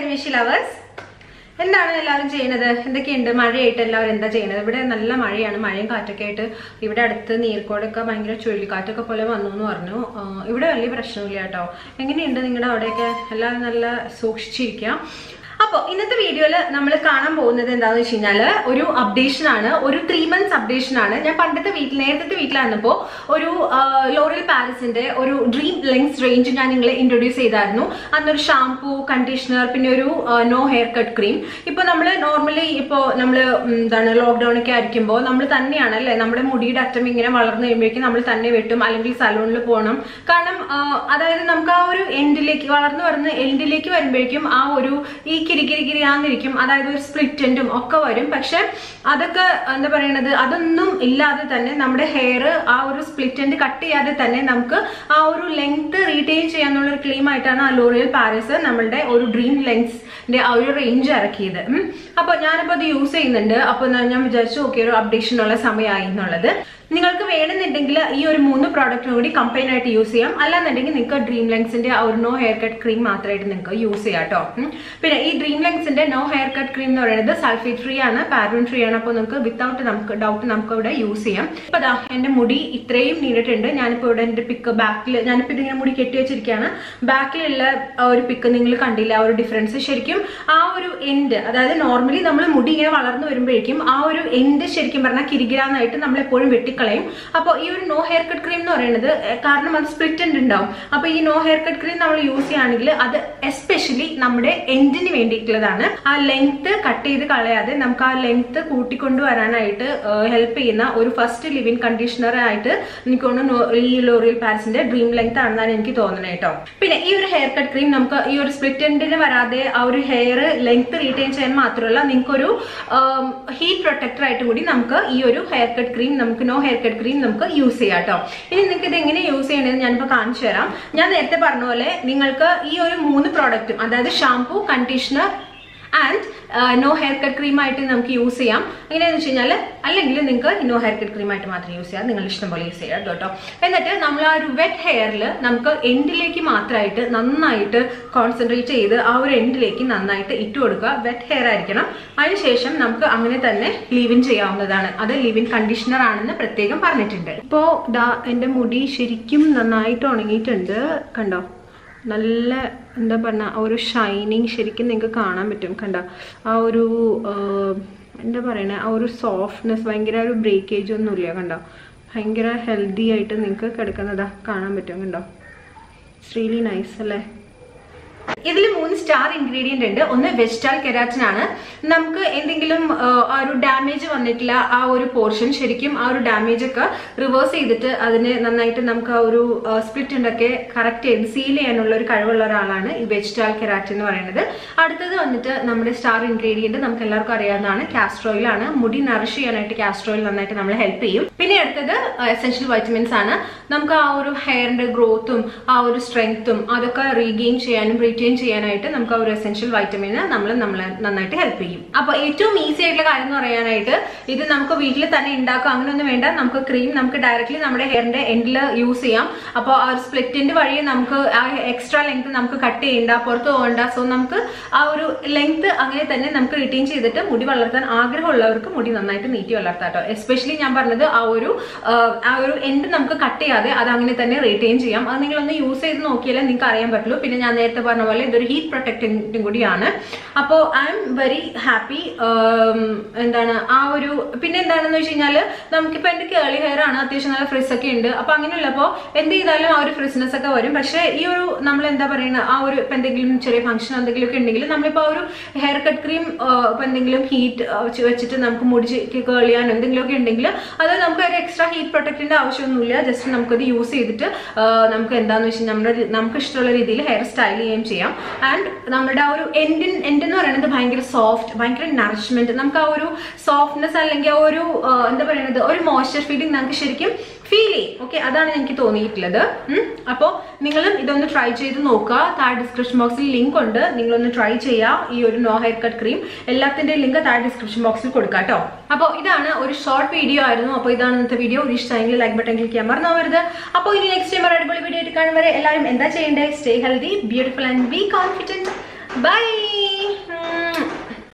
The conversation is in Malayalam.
രമേശി ലവേഴ്സ് എന്താണ് എല്ലാവരും ചെയ്യുന്നത് എന്തൊക്കെയുണ്ട് മഴയായിട്ട് എല്ലാവരും എന്താ ചെയ്യുന്നത് ഇവിടെ നല്ല മഴയാണ് മഴയും കാറ്റൊക്കെ ആയിട്ട് ഇവിടെ അടുത്ത് നീർക്കോടൊക്കെ ഭയങ്കര ചുഴലിക്കാറ്റൊക്കെ പോലെ വന്നു എന്ന് പറഞ്ഞു ആ, ഇവിടെ വലിയ പ്രശ്നമില്ല കേട്ടോ എങ്ങനെയുണ്ട് നിങ്ങളുടെ അവിടെയൊക്കെ എല്ലാവരും നല്ല സൂക്ഷിച്ചിരിക്കുക അപ്പോൾ ഇന്നത്തെ വീഡിയോയിൽ നമ്മൾ കാണാൻ പോകുന്നത് എന്താണെന്ന് വെച്ച് കഴിഞ്ഞാൽ ഒരു അപ്ഡേഷൻ ആണ് ഒരു ത്രീ മന്ത്സ് അപ്ഡേഷൻ ആണ് ഞാൻ പണ്ടത്തെ വീട്ടിൽ നേരത്തെ വീട്ടിലായിരുന്നപ്പോൾ ഒരു ലോറിയൽ പാരിസിന്റെ ഒരു ഡ്രീം ലെങ്സ് റേഞ്ച് ഞാൻ നിങ്ങളെ ഇൻട്രൊഡ്യൂസ് ചെയ്തായിരുന്നു അന്നൊരു ഷാംപൂ കണ്ടീഷണർ പിന്നെ ഒരു നോ ഹെയർ കട്ട് ക്രീം ഇപ്പോൾ നമ്മൾ നോർമലി ഇപ്പോൾ നമ്മൾ എന്താണ് ലോക്ക്ഡൗൺ ഒക്കെ ആയിരിക്കുമ്പോൾ നമ്മൾ തന്നെയാണ് അല്ലേ നമ്മുടെ മുടിയുടെ അറ്റം ഇങ്ങനെ വളർന്നു കഴിയുമ്പോഴേക്കും നമ്മൾ തന്നെ വെട്ടും അല്ലെങ്കിൽ സലൂണിൽ പോകണം കാരണം ആ, അതായത് നമുക്ക് ആ ഒരു എൻഡിലേക്ക് വളർന്നു വരുന്ന എൻഡിലേക്ക് വരുമ്പോഴേക്കും ആ ഒരു ഈ കിരികിരികിരിയാന്നിരിക്കും അതായത് ഒരു സ്പ്ലിറ്റ് എൻഡും ഒക്കെ വരും പക്ഷെ അതൊക്കെ എന്താ പറയണത് അതൊന്നും ഇല്ലാതെ തന്നെ നമ്മുടെ ഹെയർ ആ ഒരു സ്പ്ലിറ്റ് എൻഡ് കട്ട് ചെയ്യാതെ തന്നെ നമുക്ക് ആ ഒരു ലെങ്ത് റീറ്റെയിൻ ചെയ്യാന്നുള്ള ഒരു ക്ലീം ആയിട്ടാണ് ആ ലോറിയൽ പാരിസ് നമ്മളുടെ ഒരു ഡ്രീം ലെങ്സിന്റെ ആ ഒരു റേഞ്ച് ഇറക്കിയത് ഉം. അപ്പൊ ഞാനിപ്പോ അത് യൂസ് ചെയ്യുന്നുണ്ട് അപ്പൊ ഞാൻ വിചാരിച്ചു ഓക്കെ ഒരു അപ്ഡേഷനുള്ള സമയമായി എന്നുള്ളത് നിങ്ങൾക്ക് വേണമെന്നുണ്ടെങ്കിൽ ഈ ഒരു മൂന്ന് പ്രോഡക്റ്റും കൂടി കമ്പൈൻ ആയിട്ട് യൂസ് ചെയ്യാം അല്ലാന്നുണ്ടെങ്കിൽ നിങ്ങൾക്ക് ഡ്രീം ലെങ്സിന്റെ ആ ഒരു നോ ഹെയർ കട്ട് ക്രീം മാത്രമായിട്ട് നിങ്ങൾക്ക് യൂസ് ചെയ്യാം കേട്ടോ ഉം. പിന്നെ ഈ ഡ്രീം ലെങ്സിന്റെ നോ ഹെയർ കട്ട് ക്രീം എന്ന് പറയുന്നത് സൾഫേറ്റ് ഫ്രീ ആണ് പാരബൻ ഫ്രീ ആണ് അപ്പോൾ നിങ്ങൾക്ക് വിത്തൗട്ട് നമുക്ക് ഡൗട്ട് നമുക്ക് ഇവിടെ യൂസ് ചെയ്യാം ഇപ്പൊ ദാ എന്റെ മുടി ഇത്രയും നീണ്ടിട്ടുണ്ട് ഞാനിപ്പോ ഇവിടെ എന്റെ പിക്ക് ബാക്കിൽ ഞാനിപ്പോ ഇതിങ്ങനെ മുടി കെട്ടി വെച്ചിരിക്കുകയാണ് ബാക്കിലുള്ള ആ ഒരു പിക്ക് നിങ്ങൾ കണ്ടില്ല ആ ഒരു ഡിഫറൻസ് ശരിക്കും ആ ഒരു എൻഡ് അതായത് നോർമലി നമ്മൾ മുടി ഇങ്ങനെ വളർന്നു വരുമ്പോഴേക്കും ആ ഒരു എൻഡ് ശരിക്കും പറഞ്ഞാൽ കിരികിരാന്നായിട്ട് നമ്മൾ എപ്പോഴും വെട്ടിക്കളയും അപ്പോൾ ഈ ഒരു നോ ഹെയർ കട്ട് ക്രീം എന്ന് പറയുന്നത് എ, കാരണം അത് സ്പ്ലിറ്റ് എൻഡ് ഉണ്ടാവും അപ്പോൾ ഈ നോ ഹെയർ കട്ട് ക്രീം നമ്മൾ യൂസ് ചെയ്യുകയാണെങ്കിൽ അത് എസ്പെഷ്യലി നമ്മുടെ എൻഡിന് വേണ്ടിയിട്ടുള്ളതാണ് ആ ലെങ്ത് കട്ട് ചെയ്ത് കളയാതെ നമുക്ക് ആ ലെങ്ത് കൂട്ടിക്കൊണ്ടുവരാനായിട്ട് ഹെൽപ്പ് ചെയ്യുന്ന ഒരു ഫസ്റ്റ് ലിവിൻ കണ്ടീഷണർ ആയിട്ട് എനിക്ക് തോന്നുന്നു നോ- ഈ ലോറിയൽ പാരിസിന്റെ ഡ്രീം ലെങ്ത് ആണെന്നാണ് എനിക്ക് തോന്നുന്നത് കേട്ടോ പിന്നെ ഈ ഒരു ഹെയർ കട്ട് ക്രീം നമുക്ക് ഈ ഒരു സ്പ്ലിറ്റ് എൻഡിന് വരാതെ ആ ഒരു ഹെയർ ലെങ്ത് റീറ്റെയിൻ ചെയ്യാൻ മാത്രമല്ല നിങ്ങൾക്ക് ഒരു ഹീറ്റ് പ്രൊട്ടക്ടർ ആയിട്ട് കൂടി നമുക്ക് ഈ ഒരു ഹെയർ കട്ട് ക്രീം നമുക്ക് നോ ഹെയർ കട്ട് ക്രീം നമുക്ക് യൂസ് ചെയ്യാം കേട്ടോ ഇനി നിങ്ങൾക്ക് ഇത് എങ്ങനെ യൂസ് ചെയ്യണമെന്ന് ഞാനിപ്പോൾ കാണിച്ചു തരാം ഞാൻ നേരത്തെ പറഞ്ഞ പോലെ നിങ്ങൾക്ക് ഈ ഒരു മൂന്ന് പ്രോഡക്റ്റും അതായത് shampoo conditioner and no haircut ക്രീമായിട്ട് നമുക്ക് യൂസ് ചെയ്യാം എങ്ങനെയാണെന്ന് വെച്ച് കഴിഞ്ഞാൽ അല്ലെങ്കിൽ നിങ്ങൾക്ക് നോ ഹെയർ കട്ട് ക്രീമായിട്ട് മാത്രം യൂസ് ചെയ്യാം നിങ്ങൾ ഇഷ്ടം പോലെ യൂസ് ചെയ്യാം കേട്ടോ എന്നിട്ട് നമ്മൾ ആ ഒരു വെറ്റ് ഹെയറിൽ നമുക്ക് എൻഡിലേക്ക് മാത്രമായിട്ട് നന്നായിട്ട് കോൺസെൻട്രേറ്റ് ചെയ്ത് ആ ഒരു എൻഡിലേക്ക് നന്നായിട്ട് ഇട്ട് കൊടുക്കുക വെറ്റ് ഹെയർ ആയിരിക്കണം അതിനുശേഷം നമുക്ക് അങ്ങനെ തന്നെ ലീവിൻ ചെയ്യാവുന്നതാണ് അത് ലിവിൻ കണ്ടീഷണർ ആണെന്ന് പ്രത്യേകം പറഞ്ഞിട്ടുണ്ട് ഇപ്പോൾ ദാ എൻ്റെ മുടി ശരിക്കും നന്നായിട്ട് ഉണങ്ങിയിട്ടുണ്ട് കണ്ടോ നല്ല എന്താ പറഞ്ഞ ആ ഒരു ഷൈനിങ് ശരിക്കും നിങ്ങൾക്ക് കാണാൻ പറ്റും കണ്ട ആ ഒരു ആ, എന്താ പറയണേ ആ ഒരു സോഫ്റ്റ്നെസ് ഭയങ്കര ഒരു ബ്രേക്കേജ് ഒന്നുമില്ല കണ്ടോ ഭയങ്കര ഹെൽത്തി ആയിട്ട് നിങ്ങൾക്ക് കിടക്കുന്നതാ കാണാൻ പറ്റും കണ്ടോ ഇറ്റ്സ് റിയലി നൈസ് അല്ലേ ഇതിൽ മൂന്ന് സ്റ്റാർ ഇൻഗ്രീഡിയന്റ് ഉണ്ട് ഒന്ന് വെജിറ്റൽ കെരാറ്റിൻ ആണ് നമുക്ക് എന്തെങ്കിലും ആ, ആ ഒരു ഡാമേജ് വന്നിട്ടില്ല ആ ഒരു പോർഷൻ ശരിക്കും ആ ഒരു ഡാമേജ് ഒക്കെ റിവേഴ്സ് ചെയ്തിട്ട് അതിന് നന്നായിട്ട് നമുക്ക് ആ ഒരു സ്പ്ലിറ്റ് ഉണ്ടൊക്കെ കറക്റ്റ് ചെയ്ത് സീൽ ചെയ്യാനുള്ള ഒരു കഴിവുള്ള ഒരാളാണ് ഈ വെജിറ്റൽ കെരാറ്റിൻ എന്ന് പറയുന്നത് അടുത്തത് വന്നിട്ട് നമ്മുടെ സ്റ്റാർ ഇൻഗ്രീഡിയന്റ് നമുക്ക് എല്ലാവർക്കും അറിയാവുന്നതാണ് കാസ്റ്റർ ഓയിൽ ആണ് മുടി നറിഷ് ചെയ്യാനായിട്ട് കാസ്റ്റർ ഓയിൽ നന്നായിട്ട് നമ്മളെ ഹെൽപ്പ് ചെയ്യും പിന്നെ അടുത്തത് എസെൻഷ്യൽ വൈറ്റമിൻസ് ആണ് നമുക്ക് ആ ഒരു ഹെയറിന്റെ ഗ്രോത്തും ആ ഒരു സ്ട്രെങ്ത്തും അതൊക്കെ റീഗെയിൻ ചെയ്യാനും റീറ്റെയിൻ ചെയ്യാനായിട്ട് നമുക്ക് ആ ഒരു എസെൻഷ്യൽ വൈറ്റമിന് നമ്മൾ നമ്മളെ നന്നായിട്ട് ഹെൽപ്പ് ചെയ്യും അപ്പൊ ഏറ്റവും ഈസി ആയിട്ടുള്ള കാര്യം എന്ന് പറയാനായിട്ട് ഇത് നമുക്ക് വീട്ടിൽ തന്നെ ഉണ്ടാക്കാം അങ്ങനെയൊന്നും വേണ്ട നമുക്ക് ക്രീം നമുക്ക് ഡയറക്റ്റ്ലി നമ്മുടെ ഹെയറിന്റെ എൻഡിൽ യൂസ് ചെയ്യാം അപ്പോൾ ആ ഒരു സ്പ്ലിറ്റിന്റെ വഴി നമുക്ക് ആ എക്സ്ട്രാ ലെങ്ത് നമുക്ക് കട്ട് ചെയ്യണ്ട പുറത്ത് പോകണ്ട സോ നമുക്ക് ആ ഒരു ലെങ്ത് അങ്ങനെ തന്നെ നമുക്ക് റിട്ടീൻ ചെയ്തിട്ട് മുടി വളർത്താൻ ആഗ്രഹമുള്ളവർക്ക് മുടി നന്നായിട്ട് നീട്ടി വളർത്താം കേട്ടോ എസ്പെഷ്യലി ഞാൻ പറഞ്ഞത് ആ ഒരു ആ, ആ ഒരു എൻഡ് നമുക്ക് കട്ട് ചെയ്യാതെ അത് അങ്ങനെ തന്നെ റിട്ടൈൻ ചെയ്യാം അത് നിങ്ങളൊന്ന് യൂസ് ചെയ്ത് നോക്കിയാലേ നിങ്ങൾക്ക് അറിയാൻ പറ്റുള്ളൂ പിന്നെ ഞാൻ നേരത്തെ പറഞ്ഞ പോലെ ഇതൊരു ഹീറ്റ് പ്രൊട്ടക്റ്റിംഗും കൂടിയാണ് അപ്പോൾ ഐ എം വെരി ഹാപ്പി എന്താണ് ആ ഒരു പിന്നെ എന്താണെന്ന് വെച്ച് കഴിഞ്ഞാൽ നമുക്കിപ്പോൾ എൻ്റെ കേളി ഹെയർ ആണ് അത്യാവശ്യം നല്ല ഫ്രിസ് ഒക്കെ ഉണ്ട് അപ്പോൾ അങ്ങനെയുള്ളപ്പോൾ എന്ത് ചെയ്താലും ആ ഒരു ഫ്രിസ്നെസ് ഒക്കെ വരും പക്ഷേ ഈ ഒരു നമ്മൾ എന്താ പറയുന്നത് ആ ഒരു ഇപ്പം എന്തെങ്കിലും ചെറിയ ഫംഗ്ഷൻ എന്തെങ്കിലും ഒക്കെ ഉണ്ടെങ്കിൽ നമ്മളിപ്പോൾ ആ ഒരു ഹെയർ കട്ട് ക്രീം ഇപ്പം എന്തെങ്കിലും ഹീറ്റ് വെച്ചിട്ട് നമുക്ക് മുടി കേൾ ചെയ്യാനോ എന്തെങ്കിലുമൊക്കെ ഉണ്ടെങ്കിൽ അത് നമുക്ക് ഒരു എക്സ്ട്രാ ഹീറ്റ് പ്രൊട്ടക്റ്റിന്റെ ആവശ്യമൊന്നുമില്ല ജസ്റ്റ് നമുക്കത് യൂസ് ചെയ്തിട്ട് ആ, നമുക്ക് എന്താന്ന് വെച്ചാൽ നമ്മുടെ രി- നമുക്ക് ഇഷ്ടമുള്ള രീതിയിൽ ഹെയർ സ്റ്റൈൽ ചെയ്യുകയും ചെയ്യാം ആൻഡ് നമ്മുടെ ആ ഒരു എൻഡിൻ എൻഡ് എന്ന് പറയുന്നത് ഭയങ്കര സോഫ്റ്റ് ഭയങ്കര നറിഷ്മെന്റ് നമുക്ക് ആ ഒരു സോഫ്റ്റ്നെസ് അല്ലെങ്കിൽ ആ ഒരു ആ, എന്താ പറയുന്നത് ഒരു മോയ്സ്ചർ ഫീലിംഗ് നമുക്ക് ശരിക്കും ഫീൽ ചെയ്യും ഓക്കെ അതാണ് എനിക്ക് തോന്നിയിട്ടുള്ളത് അപ്പോൾ നിങ്ങളും ഇതൊന്ന് ട്രൈ ചെയ്ത് നോക്കുക താഴെ ഡിസ്ക്രിപ്ഷൻ ബോക്സിൽ ലിങ്ക് ഉണ്ട് നിങ്ങളൊന്ന് ട്രൈ ചെയ്യുക ഈ ഒരു നോ ഹെയർ കട്ട് ക്രീം എല്ലാത്തിന്റെ ലിങ്ക് താഴെ ഡിസ്ക്രിപ്ഷൻ ബോക്സിൽ കൊടുക്കാം കേട്ടോ അപ്പോൾ ഇതാണ് ഒരു ഷോർട്ട് വീഡിയോ ആയിരുന്നു അപ്പോൾ ഇതാണ് ഇന്നത്തെ വീഡിയോ ഒരു ഇഷ്ടമെങ്കിൽ ലൈക്ക് ബട്ടൺ ക്ലിക്ക് ചെയ്യാൻ മറന്നു അപ്പോൾ ഇനി നെക്സ്റ്റ് ടൈം ഒരു അടിപൊളി വീഡിയോ ആയിട്ട് കാണും വരെ എല്ലാവരും എന്താ ചെയ്യേണ്ടത് stay healthy beautiful and be confident by